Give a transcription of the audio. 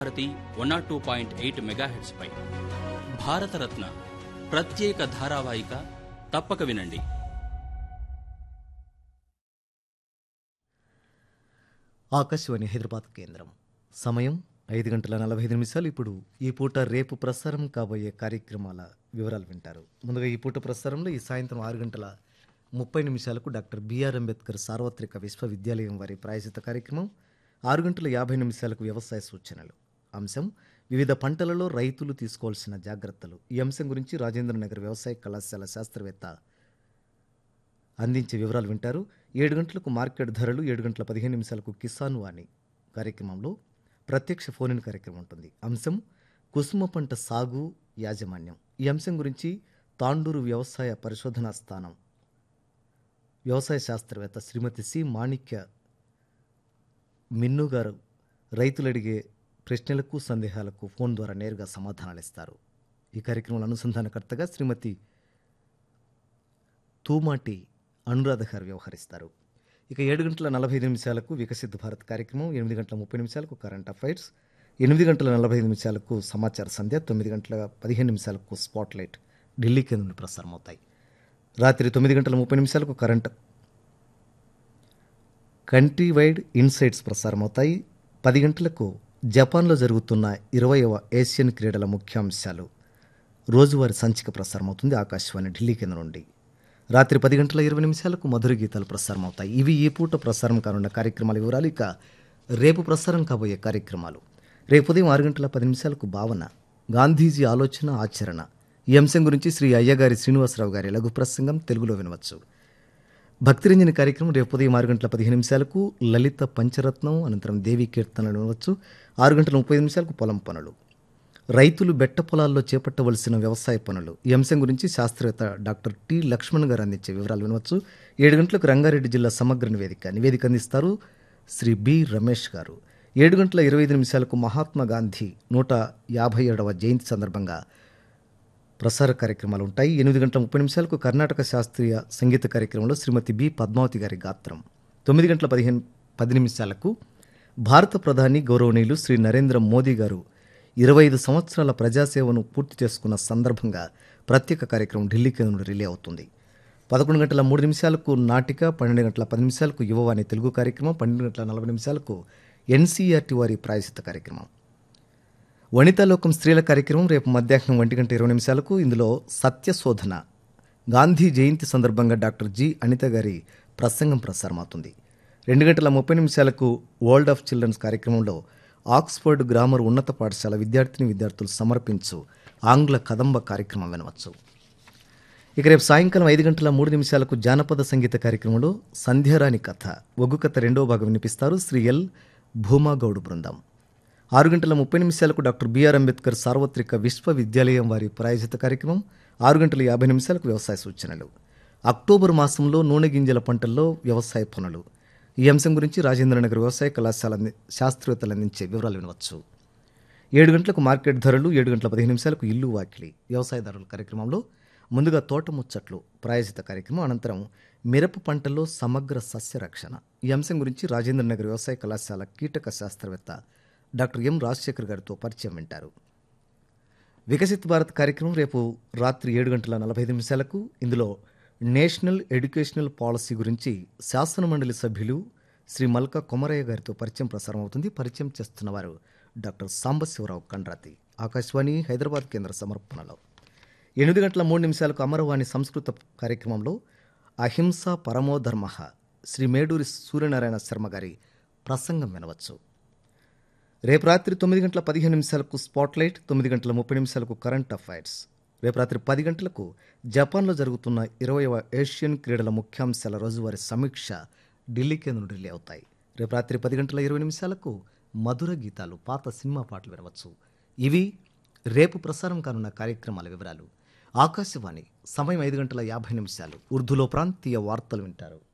Bharati one naught two point eight megahertz పై భారతరత్న ప్రత్యేక ధారావాహిక తప్పక వినండి ఆకాశవాణి హైదరాబాద్ కేంద్రం సమయం ఐదు గంటల నలభై ఐదు నిమిషాలు ఇప్పుడు ఈ పూట రేపు ప్రసారం కాబోయే కార్యక్రమాల వివరాలు వింటారు ముందుగా ఈ పూట ప్రసారంలో ఈ సాయంత్రం ఆరు గంటల ముప్పై నిమిషాలకు డాక్టర్ బిఆర్ అంబేద్కర్ సార్వత్రిక విశ్వవిద్యాలయం వారి ప్రాయజిత కార్యక్రమం ఆరు గంటల యాభై నిమిషాలకు వ్యవసాయ సూచనలు అంశం వివిధ పంటలలో రైతులు తీసుకోవాల్సిన జాగ్రత్తలు ఈ అంశం గురించి రాజేంద్ర నగర్ వ్యవసాయ కళాశాల శాస్త్రవేత్త అందించే వివరాలు వింటారు ఏడు గంటలకు మార్కెట్ ధరలు ఏడు గంటల పదిహేను నిమిషాలకు కిసాన్ వాణి కార్యక్రమంలో ప్రత్యక్ష ఫోన్ ఇన్ కార్యక్రమం ఉంటుంది అంశం కుసుమ పంట సాగు యాజమాన్యం ఈ అంశం గురించి తాండూరు వ్యవసాయ పరిశోధనా స్థానం వ్యవసాయ శాస్త్రవేత్త శ్రీమతి సి మాణిక్య మిన్ను గారు రైతులు అడిగే ప్రశ్నలకు సందేహాలకు ఫోన్ ద్వారా నేరుగా సమాధానాలు ఇస్తారు ఈ కార్యక్రమంలో అనుసంధానకర్తగా శ్రీమతి తూమాటి అనురాధ గారు వ్యవహరిస్తారు ఇక ఏడు గంటల నలభై ఐదు నిమిషాలకు వికసిత్ భారత్ కార్యక్రమం ఎనిమిది గంటల ముప్పై నిమిషాలకు కరెంట్ అఫైర్స్ ఎనిమిది గంటల నలభై ఐదు నిమిషాలకు సమాచార సంధ్య తొమ్మిది గంటల పదిహేను నిమిషాలకు స్పాట్ లైట్ ఢిల్లీ కేంద్రం నుండి ప్రసారం అవుతాయి రాత్రి తొమ్మిది గంటల ముప్పై నిమిషాలకు కరెంట్ కంట్రీ వైడ్ ఇన్సైట్స్ ప్రసారం అవుతాయి పది గంటలకు జపాన్లో జరుగుతున్న ఇరవయవ ఏషియన్ క్రీడల ముఖ్యాంశాలు రోజువారీ సంచిక ప్రసారం అవుతుంది ఆకాశవాణి ఢిల్లీ కేంద్రం నుండి రాత్రి పది గంటల ఇరవై నిమిషాలకు మధుర గీతాలు ప్రసారం అవుతాయి ఇవి ఈ పూట ప్రసారం కానున్న కార్యక్రమాల వివరాలు ఇక రేపు ప్రసారం కాబోయే కార్యక్రమాలు రేపు ఉదయం ఆరు గంటల పది నిమిషాలకు భావన గాంధీజీ ఆలోచన ఆచరణ ఈ అంశం గురించి శ్రీ అయ్యగారి శ్రీనివాసరావు గారి లఘు ప్రసంగం తెలుగులో వినవచ్చు భక్తిరంజని కార్యక్రమం రేపు ఉదయం ఆరు గంటల పదిహేను నిమిషాలకు లలిత పంచరత్నం అనంతరం దేవి కీర్తనలు వినవచ్చు ఆరు గంటల ముప్పై నిమిషాలకు పొలం పనులు రైతులు బెట్ట పొలాల్లో చేపట్టవలసిన వ్యవసాయ పనులు ఈ అంశం గురించి శాస్త్రవేత్త డాక్టర్ టి లక్ష్మణ్ గారు అందించే వివరాలు వినవచ్చు ఏడు గంటలకు రంగారెడ్డి జిల్లా సమగ్ర నివేదిక నివేదిక అందిస్తారు శ్రీ బి రమేష్ గారు ఏడు గంటల ఇరవై ఐదు నిమిషాలకు మహాత్మా గాంధీ నూట యాభై ఏడవ జయంతి సందర్భంగా ప్రసార కార్యక్రమాలు ఉంటాయి ఎనిమిది గంటల ముప్పై నిమిషాలకు కర్ణాటక శాస్త్రీయ సంగీత కార్యక్రమంలో శ్రీమతి బి పద్మావతి గారి గాత్రం తొమ్మిది గంటల పదిహేను పది నిమిషాలకు భారత ప్రధాని గౌరవనీయులు శ్రీ నరేంద్ర మోదీ గారు ఇరవై ఐదు సంవత్సరాల ప్రజాసేవను పూర్తి చేసుకున్న సందర్భంగా ప్రత్యేక కార్యక్రమం ఢిల్లీ కేంద్రం నుండి రిలే అవుతుంది పదకొండు గంటల మూడు నిమిషాలకు నాటిక పన్నెండు గంటల పది నిమిషాలకు యువవాణి తెలుగు కార్యక్రమం పన్నెండు గంటల నలభై నిమిషాలకు ఎన్సీఆర్టీ వారి ప్రాయశ్చిత కార్యక్రమం వనితాలోకం స్త్రీల కార్యక్రమం రేపు మధ్యాహ్నం ఒంటి గంట ఇరవై నిమిషాలకు ఇందులో సత్యశోధన గాంధీ జయంతి సందర్భంగా డాక్టర్ జి అనిత గారి ప్రసంగం ప్రసారమవుతుంది రెండు గంటల ముప్పై నిమిషాలకు వరల్డ్ ఆఫ్ చిల్డ్రన్స్ కార్యక్రమంలో ఆక్స్ఫర్డ్ గ్రామర్ ఉన్నత పాఠశాల విద్యార్థిని విద్యార్థులు సమర్పించు ఆంగ్ల కదంబ కార్యక్రమం వినవచ్చు ఇక రేపు సాయంకాలం ఐదు గంటల మూడు నిమిషాలకు జానపద సంగీత కార్యక్రమంలో సంధ్యారాణి కథ ఒగ్గు కథ రెండో భాగం వినిపిస్తారు శ్రీ ఎల్ భూమాగౌడ్ బృందం ఆరు గంటల ముప్పై నిమిషాలకు డాక్టర్ బిఆర్ అంబేద్కర్ సార్వత్రిక విశ్వవిద్యాలయం వారి ప్రాయోజిత కార్యక్రమం ఆరు గంటల యాభై నిమిషాలకు వ్యవసాయ సూచనలు అక్టోబర్ మాసంలో నూనె గింజల పంటల్లో వ్యవసాయ పనులు ఈ అంశం గురించి రాజేంద్రనగర్ వ్యవసాయ కళాశాల అంది- శాస్త్రవేత్తలు అందించే వివరాలు వినవచ్చు ఏడు గంటలకు మార్కెట్ ధరలు ఏడు గంటల పదిహేను నిమిషాలకు ఇల్లు వాకిలి వ్యవసాయదారుల కార్యక్రమంలో ముందుగా తోట ముచ్చట్లు ప్రాయోజిత కార్యక్రమం అనంతరం మిరప పంటల్లో సమగ్ర సస్య రక్షణ ఈ అంశం గురించి రాజేంద్ర నగర్ వ్యవసాయ కళాశాల కీటక శాస్త్రవేత్త డాక్టర్ ఎం రాజశేఖర్ గారితో పరిచయం వింటారు వికసిత్ భారత్ కార్యక్రమం రేపు రాత్రి ఏడు గంటల నలభై ఐదు నిమిషాలకు ఇందులో నేషనల్ ఎడ్యుకేషనల్ పాలసీ గురించి శాసన మండలి సభ్యులు శ్రీ మల్కా కొమరయ్య గారితో పరిచయం ప్రసారం అవుతుంది పరిచయం చేస్తున్నవారు డాక్టర్ సాంబశివరావు కండ్రాతి ఆకాశవాణి హైదరాబాద్ కేంద్ర సమర్పణలో ఎనిమిది గంటల మూడు నిమిషాలకు అమరవాణి సంస్కృత కార్యక్రమంలో అహింస పరమోధర్మ శ్రీ మేడూరి సూర్యనారాయణ శర్మ గారి ప్రసంగం వినవచ్చు రేపు రాత్రి తొమ్మిది గంటల పదిహేను నిమిషాలకు స్పాట్లైట్ తొమ్మిది గంటల ముప్పై నిమిషాలకు కరెంట్ అఫైర్స్ రేపు రాత్రి పది గంటలకు జపాన్లో జరుగుతున్న ఇరవైవ ఏషియన్ క్రీడల ముఖ్యాంశాల రోజువారీ సమీక్ష ఢిల్లీ కేంద్రం ఢిల్లీ అవుతాయి రేపు రాత్రి పది గంటల ఇరవై నిమిషాలకు మధుర గీతాలు పాత సినిమా పాటలు వినవచ్చు ఇవి రేపు ప్రసారం కానున్న కార్యక్రమాల వివరాలు ఆకాశవాణి సమయం ఐదు గంటల యాభై నిమిషాలు ఉర్దూలో ప్రాంతీయ వార్తలు వింటారు